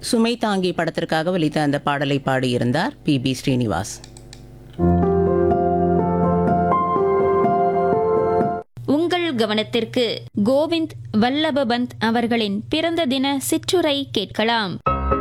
சுமை தாங்கி படத்திற்காக வலித்த அந்த பாடலை பாடியிருந்தார் பி பி ஸ்ரீனிவாஸ் உங்கள் கவனத்திற்கு கோவிந்த் வல்லபபந்த் அவர்களின் பிறந்த தின சிற்றுரை கேட்கலாம்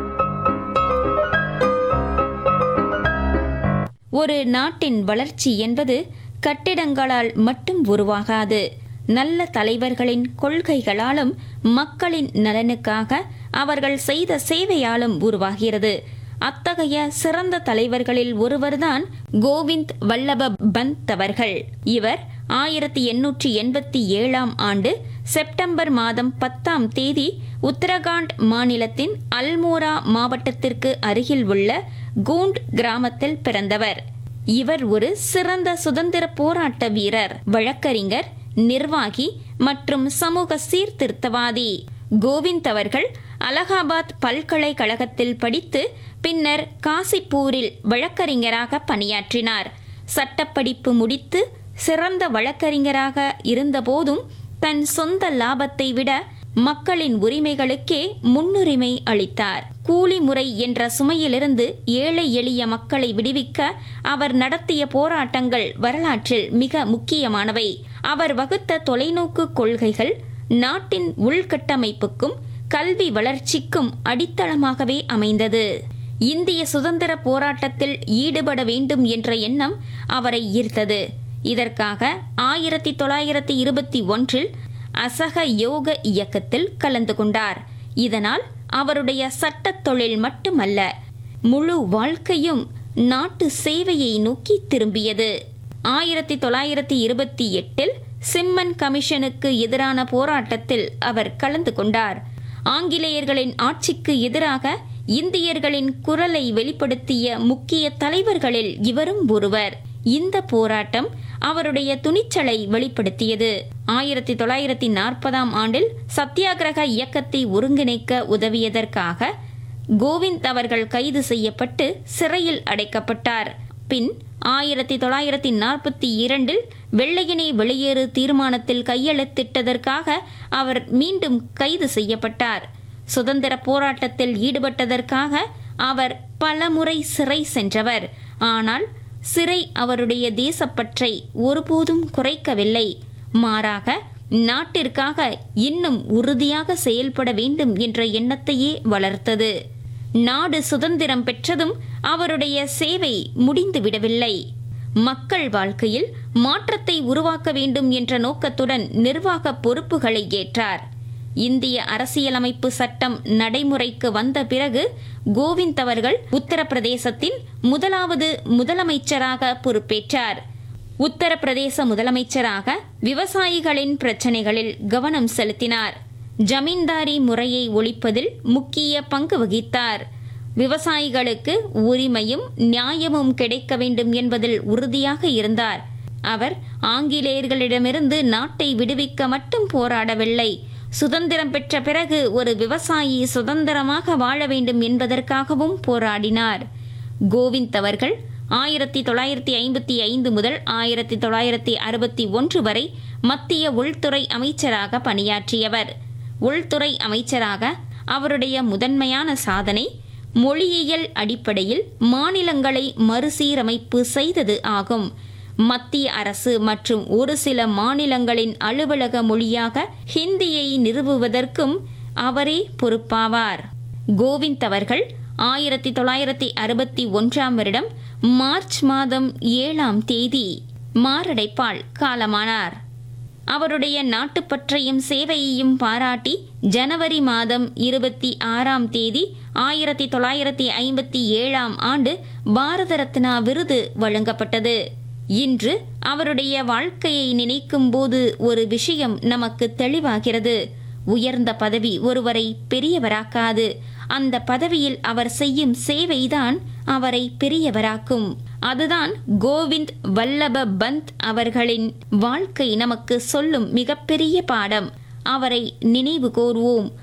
ஒரு நாட்டின் வளர்ச்சி என்பது கட்டிடங்களால் மட்டும் உருவாகாது நல்ல தலைவர்களின் கொள்கைகளாலும் மக்களின் நலனுக்காக அவர்கள் செய்த சேவையாலும் உருவாகிறது அத்தகைய சிறந்த தலைவர்களில் ஒருவர்தான் கோவிந்த் வல்லப பந்த் அவர்கள் இவர் ஆயிரத்தி எண்ணூற்றி எண்பத்தி ஏழாம் ஆண்டு செப்டம்பர் மாதம் பத்தாம் தேதி உத்தரகாண்ட் மாநிலத்தின் அல்மோரா மாவட்டத்திற்கு அருகில் உள்ள கூண்ட் கிராமத்தில் பிறந்தவர் இவர் ஒரு சிறந்த சுதந்திர போராட்ட வீரர் வழக்கறிஞர் நிர்வாகி மற்றும் சமூக சீர்திருத்தவாதி கோவிந்த் அவர்கள் அலகாபாத் பல்கலைக்கழகத்தில் படித்து பின்னர் காசிப்பூரில் வழக்கறிஞராக பணியாற்றினார் சட்டப்படிப்பு முடித்து சிறந்த வழக்கறிஞராக இருந்தபோதும் தன் சொந்த லாபத்தை விட மக்களின் உரிமைகளுக்கே முன்னுரிமை அளித்தார் கூலி முறை என்ற சுமையிலிருந்து ஏழை எளிய மக்களை விடுவிக்க அவர் நடத்திய போராட்டங்கள் வரலாற்றில் மிக முக்கியமானவை அவர் வகுத்த தொலைநோக்கு கொள்கைகள் நாட்டின் உள்கட்டமைப்புக்கும் கல்வி வளர்ச்சிக்கும் அடித்தளமாகவே அமைந்தது இந்திய சுதந்திர போராட்டத்தில் ஈடுபட வேண்டும் என்ற எண்ணம் அவரை ஈர்த்தது இதற்காக ஆயிரத்தி தொள்ளாயிரத்தி இருபத்தி ஒன்றில் அசக யோக இயக்கத்தில் கலந்து கொண்டார் இதனால் அவருடைய சட்டத் தொழில் மட்டுமல்ல முழு வாழ்க்கையும் நாட்டு சேவையை நோக்கி திரும்பியது ஆயிரத்தி தொள்ளாயிரத்தி இருபத்தி எட்டில் சிம்மன் கமிஷனுக்கு எதிரான போராட்டத்தில் அவர் கலந்து கொண்டார் ஆங்கிலேயர்களின் ஆட்சிக்கு எதிராக இந்தியர்களின் குரலை வெளிப்படுத்திய முக்கிய தலைவர்களில் இவரும் ஒருவர் இந்த போராட்டம் அவருடைய துணிச்சலை வெளிப்படுத்தியது ஆயிரத்தி தொள்ளாயிரத்தி நாற்பதாம் ஆண்டில் சத்தியாகிரக இயக்கத்தை ஒருங்கிணைக்க உதவியதற்காக கோவிந்த் அவர்கள் கைது செய்யப்பட்டு சிறையில் அடைக்கப்பட்டார் பின் ஆயிரத்தி தொள்ளாயிரத்தி நாற்பத்தி இரண்டில் வெள்ளையனே வெளியேறு தீர்மானத்தில் கையெழுத்திட்டதற்காக அவர் மீண்டும் கைது செய்யப்பட்டார் சுதந்திர போராட்டத்தில் ஈடுபட்டதற்காக அவர் பலமுறை சிறை சென்றவர் ஆனால் சிறை அவருடைய தேசப்பற்றை ஒருபோதும் குறைக்கவில்லை மாறாக நாட்டிற்காக இன்னும் உறுதியாக செயல்பட வேண்டும் என்ற எண்ணத்தையே வளர்த்தது நாடு சுதந்திரம் பெற்றதும் அவருடைய சேவை முடிந்துவிடவில்லை மக்கள் வாழ்க்கையில் மாற்றத்தை உருவாக்க வேண்டும் என்ற நோக்கத்துடன் நிர்வாக பொறுப்புகளை ஏற்றார் இந்திய அரசியலமைப்பு சட்டம் நடைமுறைக்கு வந்த பிறகு கோவிந்த் அவர்கள் உத்தரப்பிரதேசத்தின் முதலாவது முதலமைச்சராக பொறுப்பேற்றார் உத்தரப்பிரதேச முதலமைச்சராக விவசாயிகளின் பிரச்சனைகளில் கவனம் செலுத்தினார் ஜமீன்தாரி முறையை ஒழிப்பதில் முக்கிய பங்கு வகித்தார் விவசாயிகளுக்கு உரிமையும் நியாயமும் கிடைக்க வேண்டும் என்பதில் உறுதியாக இருந்தார் அவர் ஆங்கிலேயர்களிடமிருந்து நாட்டை விடுவிக்க மட்டும் போராடவில்லை சுதந்திரம் பெற்ற பிறகு ஒரு விவசாயி சுதந்திரமாக வாழ வேண்டும் என்பதற்காகவும் போராடினார் கோவிந்த் அவர்கள் ஆயிரத்தி தொள்ளாயிரத்தி ஐம்பத்தி ஐந்து முதல் ஆயிரத்தி தொள்ளாயிரத்தி அறுபத்தி ஒன்று வரை மத்திய உள்துறை அமைச்சராக பணியாற்றியவர் உள்துறை அமைச்சராக அவருடைய முதன்மையான சாதனை மொழியியல் அடிப்படையில் மாநிலங்களை மறுசீரமைப்பு செய்தது ஆகும் மத்திய அரசு மற்றும் ஒரு சில மாநிலங்களின் அலுவலக மொழியாக ஹிந்தியை நிறுவுவதற்கும் அவரே பொறுப்பாவார் கோவிந்த் அவர்கள் ஆயிரத்தி தொள்ளாயிரத்தி அறுபத்தி ஒன்றாம் வருடம் மார்ச் மாதம் ஏழாம் தேதி மாரடைப்பால் காலமானார் அவருடைய நாட்டுப்பற்றையும் சேவையையும் பாராட்டி ஜனவரி மாதம் இருபத்தி ஆறாம் தேதி ஆயிரத்தி தொள்ளாயிரத்தி ஐம்பத்தி ஏழாம் ஆண்டு பாரத ரத்னா விருது வழங்கப்பட்டது இன்று அவருடைய வாழ்க்கையை நினைக்கும் போது ஒரு விஷயம் நமக்கு தெளிவாகிறது உயர்ந்த பதவி ஒருவரை பெரியவராக்காது அந்த பதவியில் அவர் செய்யும் சேவைதான் அவரை பெரியவராக்கும் அதுதான் கோவிந்த் வல்லப பந்த் அவர்களின் வாழ்க்கை நமக்கு சொல்லும் மிகப்பெரிய பாடம் அவரை நினைவு கோர்வோம்